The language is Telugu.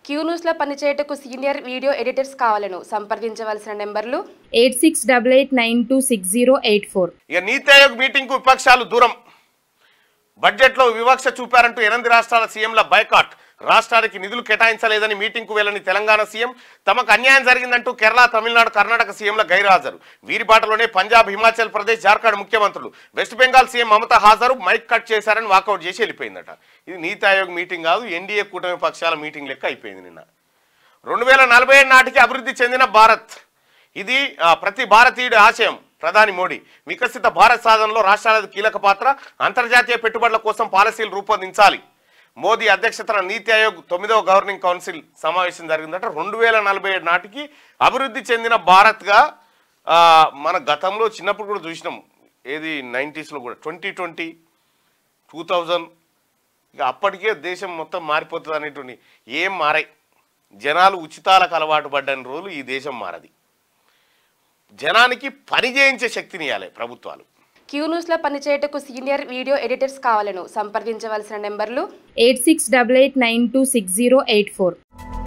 క్యూ న్యూస్లో పనిచేయటకు సీనియర్ వీడియో ఎడిటర్స్ కావాలను సంప్రదించవలసిన నెంబర్లు eight six double eight nine two six zero eight four ఇక నీతి ఆయోగ్ మీటింగ్కు విపక్షాలు దూరం బడ్జెట్లో వివక్ష చూపారంటూ ఎనిమిది రాష్ట్రాల సీఎంల బైకాట్ రాష్ట్రానికి నిధులు కేటాయించలేదని మీటింగ్కు వెళ్లని తెలంగాణ సీఎం తమకు అన్యాయం జరిగిందంటూ కేరళ తమిళనాడు కర్ణాటక సీఎంల గైర్హాజరు వీరి బాటలోనే పంజాబ్ హిమాచల్ ప్రదేశ్ జార్ఖండ్ ముఖ్యమంత్రులు వెస్ట్ బెంగాల్ సీఎం మమతా హాజరు మైక్ కట్ చేశారని వాకౌట్ చేసి వెళ్ళిపోయిందట ఇది నీతి ఆయోగ్ మీటింగ్ కాదు ఎన్డీఏ కూటమి పక్షాల మీటింగ్ లెక్క అయిపోయింది నిన్న రెండు వేల నలభై ఏడు నాటికి అభివృద్ధి చెందిన భారత్ ఇది ఆ, ప్రతి భారతీయుడి ఆశయం ప్రధాని మోడీ వికసిత భారత్ సాధనలో రాష్ట్రాలది కీలక పాత్ర అంతర్జాతీయ పెట్టుబడుల కోసం పాలసీలు రూపొందించాలి మోదీ అధ్యక్షతన నీతి ఆయోగ్ తొమ్మిదవ గవర్నింగ్ కౌన్సిల్ సమావేశం జరిగిందట రెండు వేల నలభై ఏడు నాటికి అభివృద్ధి చెందిన భారత్గా ఆ, మన గతంలో చిన్నప్పుడు కూడా చూసినాం ఏది నైంటీస్లో కూడా ట్వంటీ ట్వంటీ టూ థౌజండ్ ఇక అప్పటికే దేశం మొత్తం మారిపోతుంది అనేటువంటి ఏం మారాయి జనాలు ఉచితాలకు అలవాటు పడ్డని రోజులు ఈ దేశం మారది జనానికి పని చేయించే శక్తిని ఇవ్వాలి ప్రభుత్వాలు క్యూ న్యూస్లో పనిచేయటకు సీనియర్ వీడియో ఎడిటర్స్ కావాలను సంప్రదించవలసిన నెంబర్లు eight six double eight nine two six zero eight four